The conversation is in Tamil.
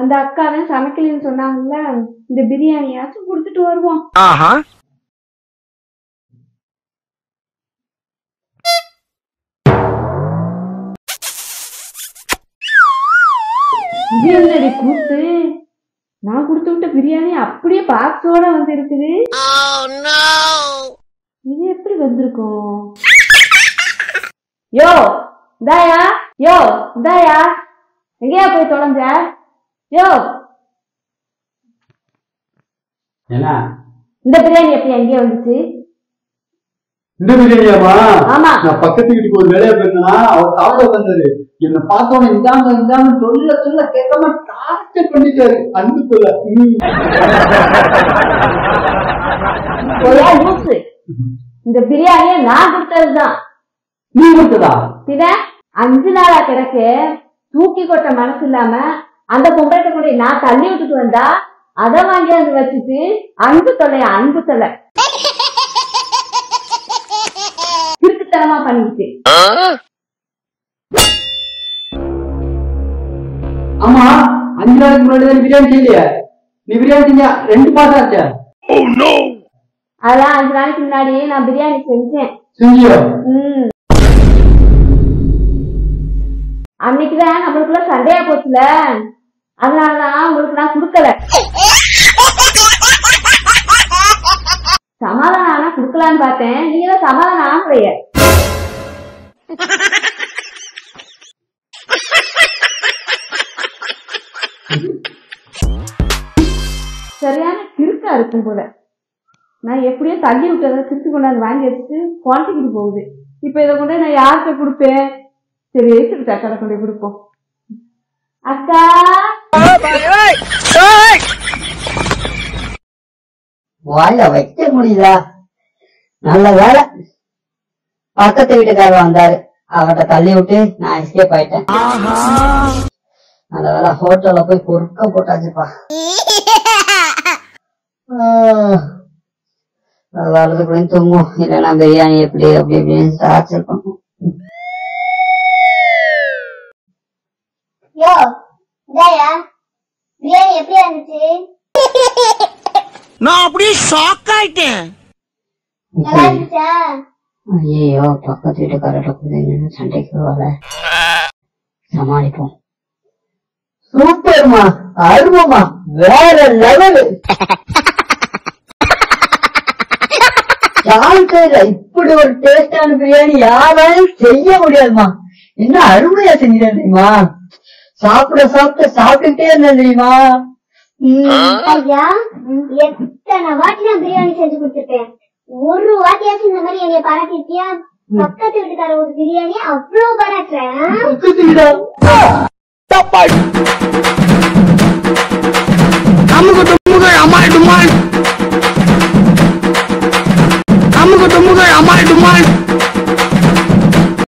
அந்த அக்கா தான் சமைக்கலன்னு சொன்னாங்கல்ல இந்த பிரியாணியாச்சும் கொடுத்துட்டு வருவோம் ஆஹா இது என்னடி கூத்து நான் கொடுத்து விட்ட பிரியாணி அப்படியே பாக்ஸோட வந்து இருக்குது இது எப்படி வந்திருக்கும் யோ இந்தாயா யோ இந்தாயா எங்கேயா போய் தொலைஞ்ச யோ என்ன இந்த பிரியாணி எப்படி எங்கேயே வந்துச்சு இந்த பிரியாணியாமா ஆமா. நான் பக்கத்து வீட்டுக்கு ஒரு வேலையா போயிருந்தேனா அவர் சாப்பிட வந்தாரு என்ன பார்த்தோன்னே இந்தாங்க இந்தாங்க சொல்ல சொல்ல கேட்காம டார்ச்சர் பண்ணிட்டாரு அன்புக்குள்ள ம். ஒரே லூசு இந்த பிரியாணியை நான் கொடுத்ததுதான் நீ கொடுத்ததா பின்ன அஞ்சு நாளா கிடக்கு தூக்கி கொட்ட மனசு இல்லாம அந்த பொம்பளத்தை கொண்டு நான் தள்ளி விட்டுட்டு வந்தா அதை வாங்கி வந்து வச்சுட்டு அன்பு தொல்லை அன்பு தொல்லை திருட்டுத்தனமா பண்ணிக்கிட்டு ஆமா அஞ்சு நாளைக்கு முன்னாடி தான் நீ பிரியாணி செய்யலையே நீ பிரியாணி செஞ்சா ரெண்டு மாசம் ஆச்சா அதான் அஞ்சு நாளைக்கு முன்னாடி நான் பிரியாணி செஞ்சேன் செஞ்சியோ ம். அன்னைக்குதான் நம்மளுக்குள்ள சண்டையா போச்சுல அதனாலதான் உங்களுக்கு நான் கொடுக்கல சமாதானம் ஆனா குடுக்கலான்னு பார்த்தேன் நீங்க தான் சமாதானம் ஆகலையே சரியான கிறுக்கா இருக்கும் போல நான் எப்படியோ தள்ளி விட்டதை திருப்பி கொண்டாந்து வாங்கி வச்சுட்டு குவான்டிட்டிக்கு போகுது இப்போ இதை கொண்டு நான் யார்கிட்ட கொடுப்பேன் சரி எடுத்துக்கிட்டு அக்காட கொண்டு போய் கொடுப்போம் அக்கா வாயில வைக்க முடியுதா நல்ல வேலை பக்கத்து வீட்டுக்காரர் வந்தாரு அவர்கிட்ட தள்ளி விட்டு நான் எஸ்கேப் ஆயிட்டேன் நல்ல வேலை ஹோட்டல்ல போய் பொறுக்க போட்டாச்சுப்பா வரதுக்குள்ளே தூங்கும் இல்லைன்னா பிரியாணி எப்படி அப்படி இப்படின்னு டார்ச்சர் பண்ணும் யோ இதாயா பிரியாணி எப்படி இருந்துச்சு நான் அப்படியே ஷாக் ஆயிட்டேன் நல்லா இருந்துச்சா ஐயோ பக்கத்து வீட்டுக்காரர்கிட்ட கொடுத்தீங்கன்னு சண்டைக்கு வர சமாளிப்போம் சூப்பர்மா அருமமா வேற லெவலு வாழ்க்கையில இப்படி ஒரு டேஸ்டான பிரியாணி யாராலும் செய்ய முடியாதுமா என்ன அருமையா செஞ்சீங்க தெரியுமா சாப்பிட சாப்பிட சாப்பிட்டுட்டே இருந்தேன் தெரியுமா உம், ஐயா எத்தனை வாட்டி நான் பிரியாணி செஞ்சு கொடுத்துருப்பேன் ஒரு வாட்டியாச்சும் இந்த மாதிரி என்னைய பாராட்டிருக்கியா பக்கத்து வீட்டுக்கார ஒரு பிரியாணி அவ்வளவு பாராட்டுறேன் குத்துட்டீங்களா? அமுகட்டும்